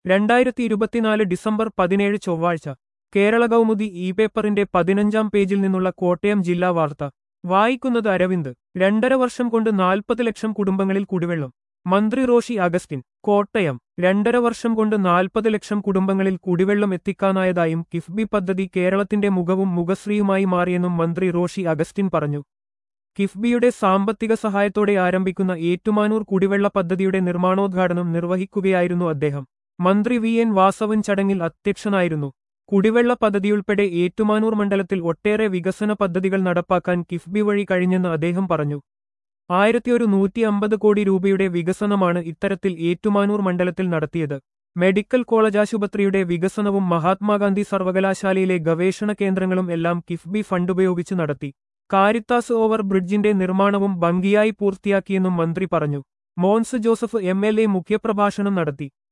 രണ്ടായിരത്തി ഇരുപത്തിനാല് ഡിസംബർ പതിനേഴ് ചൊവ്വാഴ്ച കേരള കൗമുദി ഇ പേപ്പറിന്റെ പതിനഞ്ചാം പേജിൽ നിന്നുള്ള കോട്ടയം ജില്ലാ വാർത്ത വായിക്കുന്നത് അരവിന്ദ് രണ്ടര വർഷം കൊണ്ട് നാൽപ്പത് ലക്ഷം കുടുംബങ്ങളിൽ കുടിവെള്ളം മന്ത്രി റോഷി അഗസ്റ്റിൻ കോട്ടയം രണ്ടര വർഷം കൊണ്ട് നാൽപ്പത് ലക്ഷം കുടുംബങ്ങളിൽ കുടിവെള്ളം എത്തിക്കാനായതായും കിഫ്ബി പദ്ധതി കേരളത്തിന്റെ മുഖവും മുഖശ്രീയുമായി മാറിയെന്നും മന്ത്രി റോഷി അഗസ്റ്റിൻ പറഞ്ഞു കിഫ്ബിയുടെ സാമ്പത്തിക സഹായത്തോടെ ആരംഭിക്കുന്ന ഏറ്റുമാനൂർ കുടിവെള്ള പദ്ധതിയുടെ നിർമ്മാണോദ്ഘാടനം നിർവഹിക്കുകയായിരുന്നു അദ്ദേഹം മന്ത്രി വി എൻ വാസവൻ ചടങ്ങിൽ അധ്യക്ഷനായിരുന്നു കുടിവെള്ള പദ്ധതിയുൾപ്പെടെ ഏറ്റുമാനൂർ മണ്ഡലത്തിൽ ഒട്ടേറെ വികസന പദ്ധതികൾ നടപ്പാക്കാൻ കിഫ്ബി വഴി കഴിഞ്ഞെന്ന് അദ്ദേഹം പറഞ്ഞു ആയിരത്തിയൊരു നൂറ്റി അമ്പത് കോടി രൂപയുടെ വികസനമാണ് ഇത്തരത്തിൽ ഏറ്റുമാനൂർ മണ്ഡലത്തിൽ നടത്തിയത് മെഡിക്കൽ കോളേജ് ആശുപത്രിയുടെ വികസനവും മഹാത്മാഗാന്ധി സർവകലാശാലയിലെ ഗവേഷണ കേന്ദ്രങ്ങളും എല്ലാം കിഫ്ബി ഫണ്ട് ഉപയോഗിച്ച് നടത്തി കാരിത്താസ് ഓവർ ബ്രിഡ്ജിന്റെ നിർമ്മാണവും ഭംഗിയായി പൂർത്തിയാക്കിയെന്നും മന്ത്രി പറഞ്ഞു Mons Joseph M L A മുഖ്യപ്രഭാഷണം നടത്തി